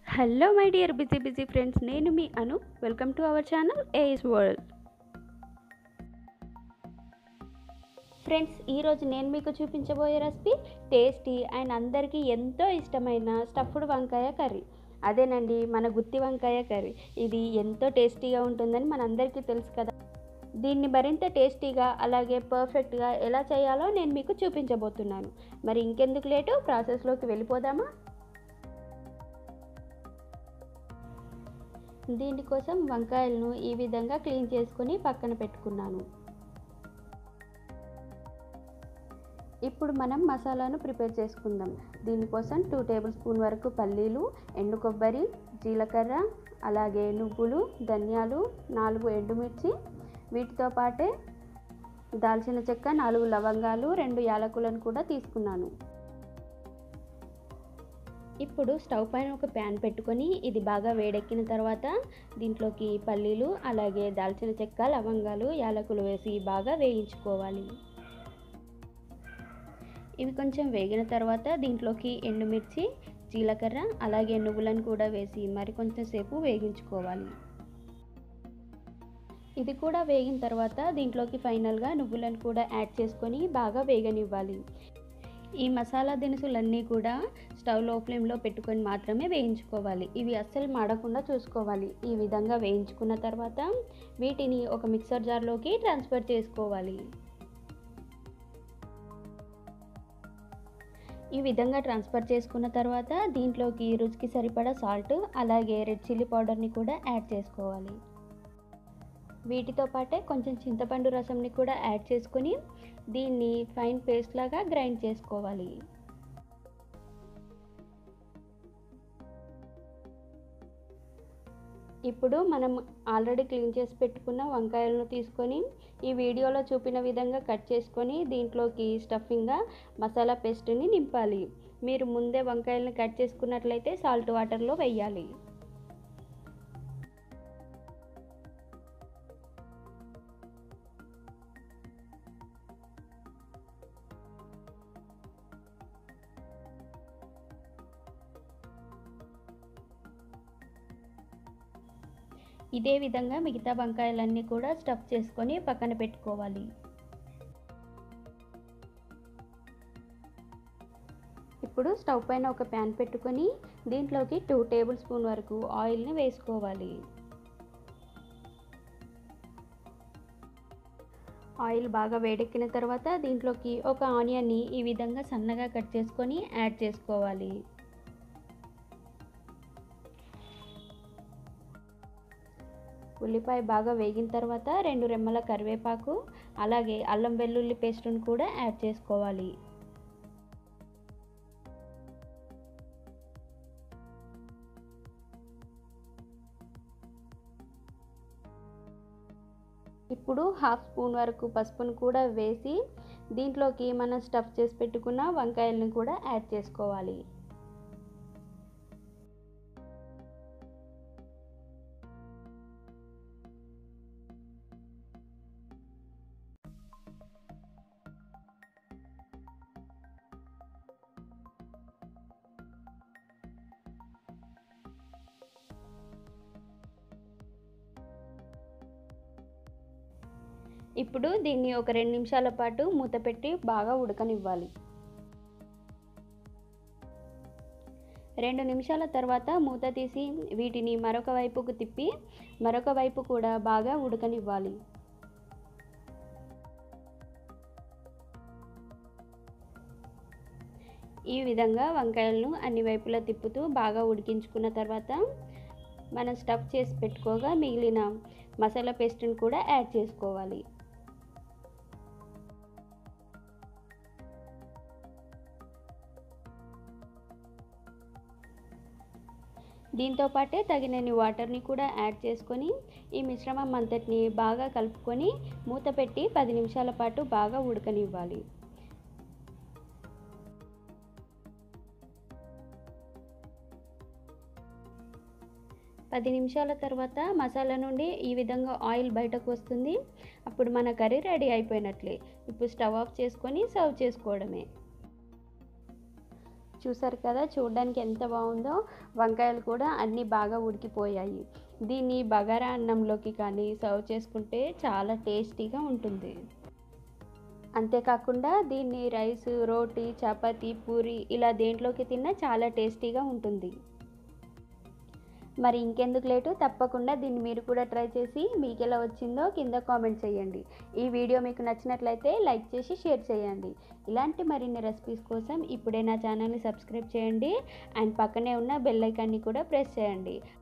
hello my dear busy busy friends నేను మీ Anu welcome to our channel Ace World friends ఈరోజు నేను మీకు చూపించబోయే రెసిపీ టేస్టీ అండ్ అందరికీ ఎంతో ఇష్టమైన స్టఫ్డ్ వంకాయ కర్రీ అదేనండి మన గుత్తి వంకాయ కర్రీ ఇది ఎంతో టేస్టీగా ఉంటుందని మనందరికీ తెలుసు కదా దీన్ని మరింత టేస్టీగా అలాగే పర్ఫెక్ట్గా ఎలా చేయాలో నేను మీకు చూపించబోతున్నాను మరి ఇంకెందుకు లేటు ప్రాసెస్లోకి వెళ్ళిపోదామా దీనికోసం వంకాయలను ఈ విధంగా క్లీన్ చేసుకొని పక్కన పెట్టుకున్నాను ఇప్పుడు మనం మసాలాను ప్రిపేర్ చేసుకుందాం దీనికోసం టూ టేబుల్ స్పూన్ వరకు పల్లీలు ఎండు కొబ్బరి జీలకర్ర అలాగే నువ్వులు ధనియాలు నాలుగు ఎండుమిర్చి వీటితో పాటే దాల్చిన చెక్క నాలుగు లవంగాలు రెండు యాలకులను కూడా తీసుకున్నాను ఇప్పుడు స్టవ్ పైన ఒక ప్యాన్ పెట్టుకొని ఇది బాగా వేడెక్కిన తర్వాత దీంట్లోకి పల్లీలు అలాగే దాల్చిన చెక్క లవంగాలు యాలకులు వేసి బాగా వేయించుకోవాలి ఇవి కొంచెం వేగిన తర్వాత దీంట్లోకి ఎండుమిర్చి జీలకర్ర అలాగే నువ్వులను కూడా వేసి మరి కొంచెం సేపు వేగించుకోవాలి ఇది కూడా వేగిన తర్వాత దీంట్లోకి ఫైనల్గా నువ్వులను కూడా యాడ్ చేసుకొని బాగా వేగనివ్వాలి ఈ మసాలా దినుసులన్నీ కూడా స్టవ్ లో ఫ్లేమ్లో పెట్టుకొని మాత్రమే వేయించుకోవాలి ఇవి అస్సలు మాడకుండా చూసుకోవాలి ఈ విధంగా వేయించుకున్న తర్వాత వీటిని ఒక మిక్సర్ జార్లోకి ట్రాన్స్ఫర్ చేసుకోవాలి ఈ విధంగా ట్రాన్స్ఫర్ చేసుకున్న తర్వాత దీంట్లోకి రుచికి సరిపడా సాల్ట్ అలాగే రెడ్ చిల్లీ పౌడర్ని కూడా యాడ్ చేసుకోవాలి వీటితో పాటే కొంచెం చింతపండు రసంని కూడా యాడ్ చేసుకొని దీన్ని ఫైన్ పేస్ట్ లాగా గ్రైండ్ చేసుకోవాలి ఇప్పుడు మనం ఆల్రెడీ క్లీన్ చేసి పెట్టుకున్న వంకాయలను తీసుకొని ఈ వీడియోలో చూపిన విధంగా కట్ చేసుకొని దీంట్లోకి స్టఫింగ్గా మసాలా పేస్ట్ని నింపాలి మీరు ముందే వంకాయలను కట్ చేసుకున్నట్లయితే సాల్ట్ వాటర్లో వేయాలి ఇదే విధంగా మిగతా వంకాయలన్నీ కూడా స్టఫ్ చేసుకొని పక్కన పెట్టుకోవాలి ఇప్పుడు స్టవ్ పైన ఒక ప్యాన్ పెట్టుకొని దీంట్లోకి టూ టేబుల్ స్పూన్ వరకు ఆయిల్ని వేసుకోవాలి ఆయిల్ బాగా వేడెక్కిన తర్వాత దీంట్లోకి ఒక ఆనియన్ని ఈ విధంగా సన్నగా కట్ చేసుకొని యాడ్ చేసుకోవాలి ఉల్లిపాయ బాగా వేగిన తర్వాత రెండు రెమ్మల కరివేపాకు అలాగే అల్లం వెల్లుల్లి పేస్ట్ను కూడా యాడ్ చేసుకోవాలి ఇప్పుడు హాఫ్ స్పూన్ వరకు పసుపును కూడా వేసి దీంట్లోకి మనం స్టఫ్ చేసి పెట్టుకున్న వంకాయలను కూడా యాడ్ చేసుకోవాలి ఇప్పుడు దీన్ని ఒక రెండు నిమిషాల పాటు మూత పెట్టి బాగా ఉడకనివ్వాలి రెండు నిమిషాల తర్వాత మూత తీసి వీటిని మరొక వైపుకు తిప్పి మరొక వైపు కూడా బాగా ఉడకనివ్వాలి ఈ విధంగా వంకాయలను అన్ని వైపులా తిప్పుతూ బాగా ఉడికించుకున్న తర్వాత మనం స్టఫ్ చేసి పెట్టుకోగా మిగిలిన మసాలా పేస్ట్ని కూడా యాడ్ చేసుకోవాలి దీంతో పాటే తగినన్ని వాటర్ని కూడా యాడ్ చేసుకొని ఈ మిశ్రమం అంతటిని బాగా కలుపుకొని మూత పెట్టి పది నిమిషాల పాటు బాగా ఉడకనివ్వాలి పది నిమిషాల తర్వాత మసాలా నుండి ఈ విధంగా ఆయిల్ బయటకు వస్తుంది అప్పుడు మన కర్రీ రెడీ అయిపోయినట్లే ఇప్పుడు స్టవ్ ఆఫ్ చేసుకొని సర్వ్ చేసుకోవడమే చూసారు కదా చూడడానికి ఎంత బాగుందో వంకాయలు కూడా అన్నీ బాగా ఉడికిపోయాయి దీన్ని బగారా అన్నంలోకి కానీ సర్వ్ చేసుకుంటే చాలా టేస్టీగా ఉంటుంది అంతేకాకుండా దీన్ని రైస్ రోటీ చపాతీ పూరి ఇలా దేంట్లోకి తిన్నా చాలా టేస్టీగా ఉంటుంది మరి ఇంకెందుకు లేటు తప్పకుండా దీన్ని మీరు కూడా ట్రై చేసి మీకు ఎలా వచ్చిందో కింద కామెంట్ చేయండి ఈ వీడియో మీకు నచ్చినట్లయితే లైక్ చేసి షేర్ చేయండి ఇలాంటి మరిన్ని రెసిపీస్ కోసం ఇప్పుడే నా ఛానల్ని సబ్స్క్రైబ్ చేయండి అండ్ పక్కనే ఉన్న బెల్ ఐకాన్ని కూడా ప్రెస్ చేయండి